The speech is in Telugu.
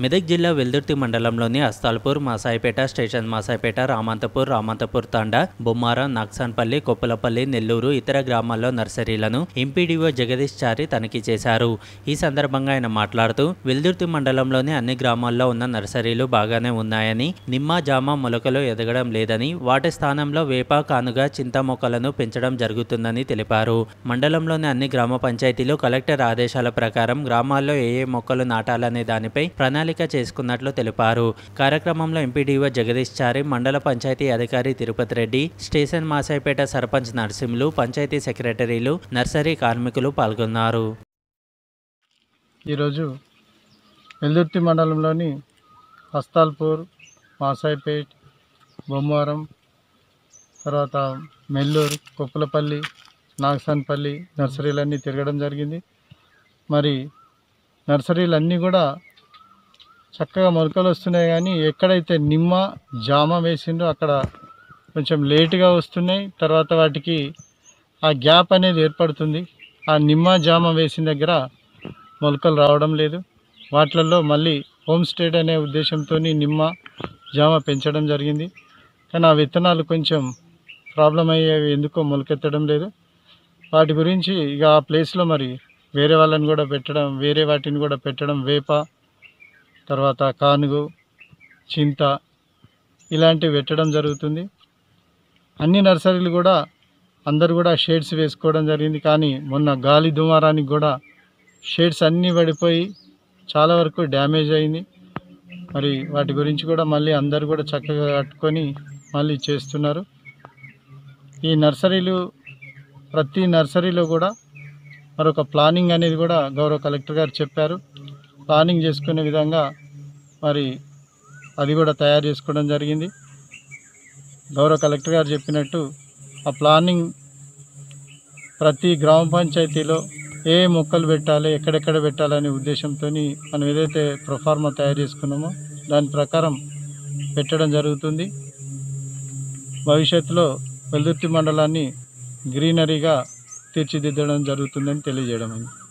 మెదక్ జిల్లా వెల్దుర్తి మండలంలోని అస్తాల్పూర్ మాసాయిపేట స్టేషన్ మాసాయిపేట రామంతపూర్ రామంతపూర్ తాండా బొమ్మారం నాగ్సాన్పల్లి కొప్పలపల్లి నెల్లూరు ఇతర గ్రామాల్లో నర్సరీలను ఎంపీడీఓ జగదీష్ చారి తనిఖీ చేశారు ఈ సందర్భంగా ఆయన మాట్లాడుతూ వెల్దుర్తి మండలంలోని అన్ని గ్రామాల్లో ఉన్న నర్సరీలు బాగానే ఉన్నాయని నిమ్మ జామ మొలకలు ఎదగడం లేదని వాటి స్థానంలో వేప కానుగ చింత మొక్కలను పెంచడం జరుగుతుందని తెలిపారు మండలంలోని అన్ని గ్రామ పంచాయతీలు కలెక్టర్ ఆదేశాల ప్రకారం గ్రామాల్లో ఏ ఏ మొక్కలు నాటాలనే దానిపై ప్రణాళిక చేసుకున్నట్లు తెలిపారు కార్యక్రమంలో ఎంపీడీఓ జగదీష్ చారి మండల పంచాయతీ అధికారి తిరుపతి రెడ్డి స్టేషన్ మాసాయిపేట సర్పంచ్ నరసింహులు పంచాయతీ సెక్రటరీలు నర్సరీ కార్మికులు పాల్గొన్నారు ఈరోజు వెల్దుర్తి మండలంలోని హస్తాల్పూర్ మాసాయిపేట్ బొమ్మవరం తర్వాత మెల్లూరు కొప్పులపల్లి నాగసాన్పల్లి నర్సరీలన్నీ తిరగడం జరిగింది మరి నర్సరీలన్నీ కూడా చక్కగా మొలకలు వస్తున్నాయి కానీ ఎక్కడైతే నిమ్మ జామ వేసిందో అక్కడ కొంచెం లేటుగా వస్తున్నాయి తర్వాత వాటికి ఆ గ్యాప్ అనేది ఏర్పడుతుంది ఆ నిమ్మ జామ వేసిన దగ్గర మొలకలు రావడం లేదు వాటిలలో మళ్ళీ హోమ్ స్టేట్ అనే ఉద్దేశంతో నిమ్మ జామ పెంచడం జరిగింది కానీ ఆ విత్తనాలు కొంచెం ప్రాబ్లం అయ్యేవి ఎందుకో మొలకెత్తడం లేదు వాటి గురించి ఇక ఆ ప్లేస్లో మరి వేరే వాళ్ళని కూడా పెట్టడం వేరే వాటిని కూడా పెట్టడం వేప తర్వాత కానుగు చింత ఇలాంటివి పెట్టడం జరుగుతుంది అన్ని నర్సరీలు కూడా అందరు కూడా షేడ్స్ వేసుకోవడం జరిగింది కానీ మొన్న గాలి దుమారానికి కూడా షేడ్స్ అన్నీ పడిపోయి చాలా వరకు డ్యామేజ్ అయింది మరి వాటి గురించి కూడా మళ్ళీ అందరు కూడా చక్కగా కట్టుకొని మళ్ళీ చేస్తున్నారు ఈ నర్సరీలు ప్రతి నర్సరీలో కూడా మరొక ప్లానింగ్ అనేది కూడా గౌరవ కలెక్టర్ గారు చెప్పారు ప్లానింగ్ చేసుకునే విధంగా మరి అది కూడా తయారు చేసుకోవడం జరిగింది గౌరవ కలెక్టర్ గారు చెప్పినట్టు ఆ ప్లానింగ్ ప్రతి గ్రామ పంచాయతీలో ఏ మొక్కలు పెట్టాలి ఎక్కడెక్కడ పెట్టాలనే ఉద్దేశంతో మనం ఏదైతే ప్రొఫార్మా తయారు చేసుకున్నామో దాని ప్రకారం పెట్టడం జరుగుతుంది భవిష్యత్తులో వెల్దుర్తి మండలాన్ని గ్రీనరీగా తీర్చిదిద్దడం జరుగుతుందని తెలియజేయడం అయింది